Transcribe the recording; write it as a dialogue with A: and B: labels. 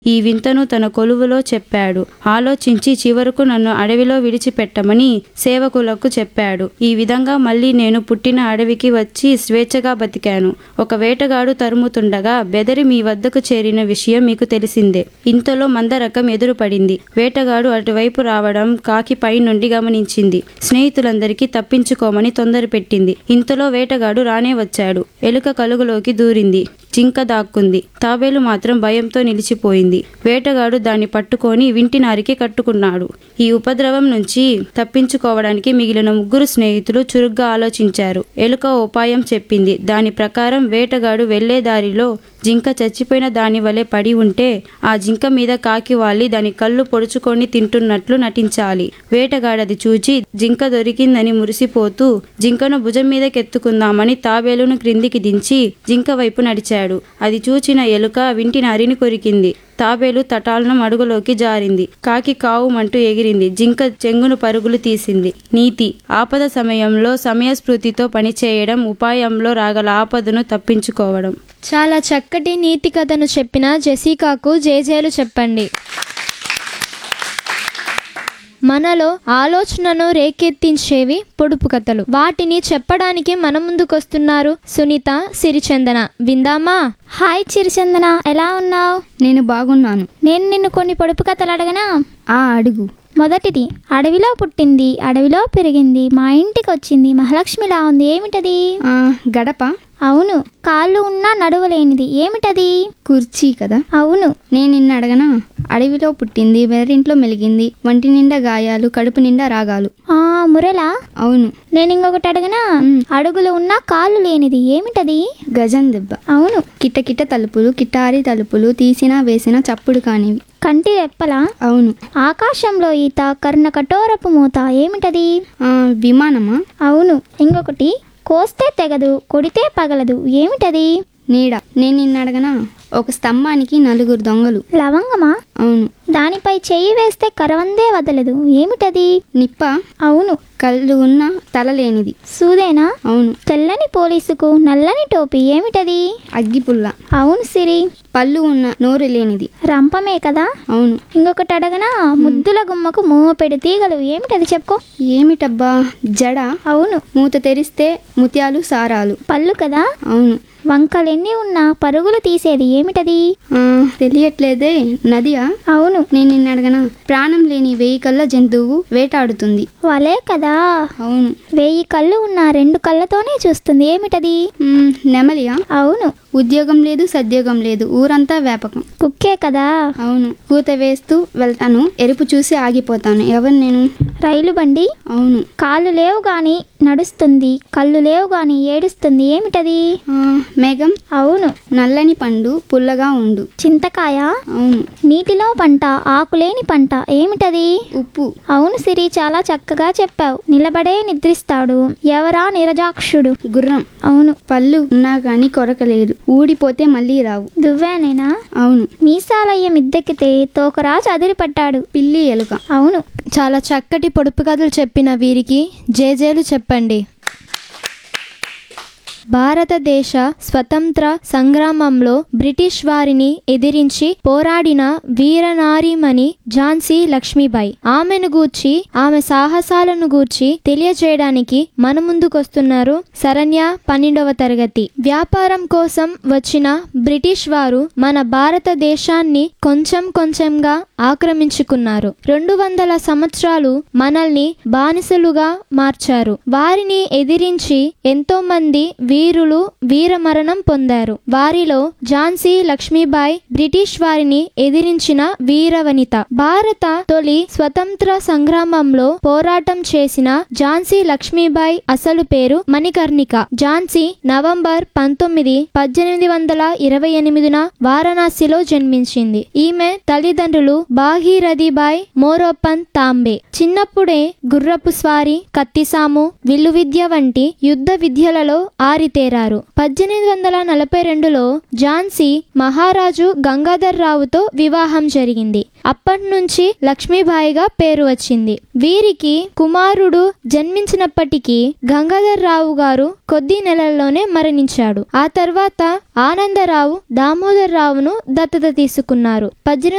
A: ఈ వింతను తన కొలువులో చెప్పాడు ఆలోచించి చివరకు నన్ను అడవిలో విడిచిపెట్టమని సేవకులకు చెప్పాడు ఈ విధంగా మళ్ళీ నేను పుట్టిన అడవికి వచ్చి స్వేచ్ఛగా బతికాను ఒక వేటగాడు తరుముతుండగా బెదరి మీ వద్దకు చేరిన విషయం మీకు తెలిసిందే ఇంతలో మందరకం ఎదురుపడింది వేటగాడు అటువైపు రావడం కాకి పై నుండి గమనించింది స్నేహితులందరికీ తప్పించుకోమని తొందర పెట్టింది ఇంతలో వేటగాడు రానే వచ్చాడు ఎలుక కలుగులోకి దూరింది జింక దాక్కుంది తాబేలు మాత్రం భయంతో నిలిచిపోయింది వేటగాడు దాన్ని పట్టుకొని వింటినారికి కట్టుకున్నాడు ఈ ఉపద్రవం నుంచి తప్పించుకోవడానికి మిగిలిన ముగ్గురు స్నేహితులు చురుగ్గా ఆలోచించారు ఎలుక ఉపాయం చెప్పింది దాని ప్రకారం వేటగాడు వెళ్లే దారిలో జింక చచ్చిపోయిన దాని వలె పడి ఉంటే ఆ జింక మీద కాకి వాలి దాని కళ్ళు పొడుచుకొని తింటున్నట్లు నటించాలి వేటగాడది చూచి జింక దొరికిందని మురిసిపోతూ జింకను భుజం మీదకెత్తుకుందామని తాబేలును క్రిందికి దించి జింక వైపు నడిచాడు అది చూచిన ఎలుక వింటి నరిని కొరికింది తాబేలు తటాలను అడుగులోకి జారింది కాకి కావుమంటూ ఎగిరింది జింక చెంగును పరుగులు తీసింది నీతి ఆపద సమయంలో సమయస్ఫూర్తితో పనిచేయడం ఉపాయంలో రాగల ఆపదను తప్పించుకోవడం
B: చాలా చక్కటి నీతి కథను చెప్పిన జెసికాకు జేజేలు చెప్పండి మనలో ఆలోచనను రేకెత్తించేవి పొడుపు కథలు వాటిని చెప్పడానికి మన ముందుకొస్తున్నారు సునీత సిరిచందన విందామా
C: హాయ్ చిరుచందన ఎలా ఉన్నావు
D: నేను బాగున్నాను
C: నేను నిన్ను కొన్ని పొడుపు కథలు అడగనా
D: ఆ అడుగు
C: మొదటిది అడవిలో పుట్టింది అడవిలో పెరిగింది మా ఇంటికి వచ్చింది మహాలక్ష్మిలా ఉంది ఏమిటది
D: ఆ గడప
C: అవును కాళ్ళు ఉన్నా నడవలేనిది ఏమిటది
D: కుర్చీ కదా
C: అవును
D: నేను నిన్ను అడగనా అడవిలో పుట్టింది వెర్రింట్లో మెలిగింది వంటి నిండా గాయాలు కడుపు నిండా రాగాలు
C: ఆ మురళ
D: అవును
C: నేను ఇంకొకటి అడగనా అడుగులు ఉన్నా కాళ్ళు లేనిది ఏమిటది
D: గజం దెబ్బ
C: అవును
D: కిట్టకిట్ట తలుపులు కిట్టారి తలుపులు తీసినా వేసినా చప్పుడు కానివి
C: కంటి రెప్పల
D: అవును
C: ఆకాశంలో ఈత కర్ణ కఠోరపు మూత ఏమిటది
D: ఆ విమానమా
C: అవును ఇంకొకటి కోస్తే తెగదు కొడితే పగలదు ఏమిటది
D: నీడ నేను నిన్ను అడగనా ఒక స్తంభానికి నలుగురు దొంగలు
C: లవంగమా
D: అవును
C: దానిపై చెయ్యి వేస్తే కరవందే వదలదు ఏమిటది
D: నిప్ప
C: అవును
D: కళ్ళు ఉన్న తల లేనిది
C: సూదేనా
D: అవును
C: తెల్లని పోలీసుకు నల్లని టోపీ ఏమిటది
D: అగ్గిపుల్ల
C: అవును సిరి
D: పళ్ళు ఉన్న నోరు లేనిది
C: రంపమే కదా
D: అవును
C: ఇంకొకటి అడగనా ముద్దుల గుమ్మకు మూపెడు తీగలు ఏమిటది చెప్పుకో
D: ఏమిటబ్బా జడ
C: అవును
D: మూత తెరిస్తే ముత్యాలు సారాలు
C: పళ్ళు కదా
D: అవును
C: వంకలెన్ని ఉన్నా పరుగులు తీసేది ఏమిటది
D: ఆ, తెలియట్లేదే నదియా
C: అవును
D: నేను నిన్ను అడగనా ప్రాణం లేని వెయ్యి కళ్ళ జంతువు వేటాడుతుంది
C: వలే కదా
D: అవును
C: వెయ్యి కళ్ళు ఉన్న రెండు కళ్ళతోనే చూస్తుంది ఏమిటది
D: మ్, నెమలియా
C: అవును
D: ఉద్యోగం లేదు సద్యోగం లేదు ఊరంతా వ్యాపకం
C: కుక్కే కదా
D: అవును కూత వేస్తూ వెళ్తాను ఎరుపు చూసి ఆగిపోతాను ఎవరు నేను
C: రైలు బండి
D: అవును
C: కాళ్ళు లేవు గాని నడుస్తుంది కళ్ళు లేవు గాని ఏడుస్తుంది ఏమిటది
D: ఆ, మేఘం
C: అవును
D: నల్లని పండు పుల్లగా ఉండు
C: చింతకాయ
D: అవును
C: నీటిలో పంట ఆకులేని పంట ఏమిటది
D: ఉప్పు
C: అవును సిరి చాలా చక్కగా చెప్పావు నిలబడే నిద్రిస్తాడు ఎవరా నిరజాక్షుడు
D: గుర్రం
C: అవును
D: పళ్ళు ఉన్నా కానీ కొరకలేదు ఊడిపోతే మళ్ళీ రావు
C: దువ్వానేనా
D: అవును
C: మీసాలయ్య మిద్దెక్కితే తోకరాజు అదిరిపడ్డాడు
D: పిల్లి ఎలుక
C: అవును
B: చాలా చక్కటి పొడుపు కథలు చెప్పిన వీరికి జేజేలు చెప్పండి భారతదేశ స్వతంత్ర సంగ్రామంలో బ్రిటిష్ వారిని ఎదిరించి పోరాడిన వీరనారీమణి ఝాన్సీ లక్ష్మీబాయి ఆమెను గూర్చి ఆమె సాహసాలను గూర్చి తెలియజేయడానికి మన ముందుకొస్తున్నారు శరణ్య పన్నెండవ తరగతి వ్యాపారం కోసం వచ్చిన బ్రిటిష్ వారు మన భారతదేశాన్ని కొంచెం కొంచెంగా ఆక్రమించుకున్నారు రెండు వందల సంవత్సరాలు మనల్ని బానిసలుగా మార్చారు వారిని ఎదిరించి ఎంతో మంది వీరులు వీరమరణం పొందారు వారిలో ఝాన్సీ లక్ష్మీబాయి బ్రిటిష్ వారిని ఎదిరించిన వీరవనిత భారత తొలి స్వతంత్ర సంగ్రామంలో పోరాటం చేసిన ఝాన్సీ లక్ష్మీబాయి అసలు పేరు మణికర్ణిక ఝాన్సీ నవంబర్ పంతొమ్మిది పద్దెనిమిది వందల ఇరవై ఎనిమిదిన వారణాసిలో జన్మించింది ఈమె తల్లిదండ్రులు బాగీరథిబాయ్ మోరోపన్ తాంబే చిన్నప్పుడే గుర్రపు స్వారీ కత్తిసాము విల్లు విద్య వంటి యుద్ధ విద్యలలో ఆరితేరారు పద్దెనిమిది వందల నలభై రెండులో ఝాన్సీ మహారాజు గంగాధర్ రావుతో వివాహం జరిగింది అప్పటి నుంచి లక్ష్మీబాయిగా పేరు వచ్చింది వీరికి కుమారుడు జన్మించినప్పటికీ గంగాధర్ రావు గారు కొద్ది నెలల్లోనే మరణించాడు ఆ తర్వాత ఆనందరావు దామోదర్ రావును దత్తత తీసుకున్నారు పద్దెనిమిది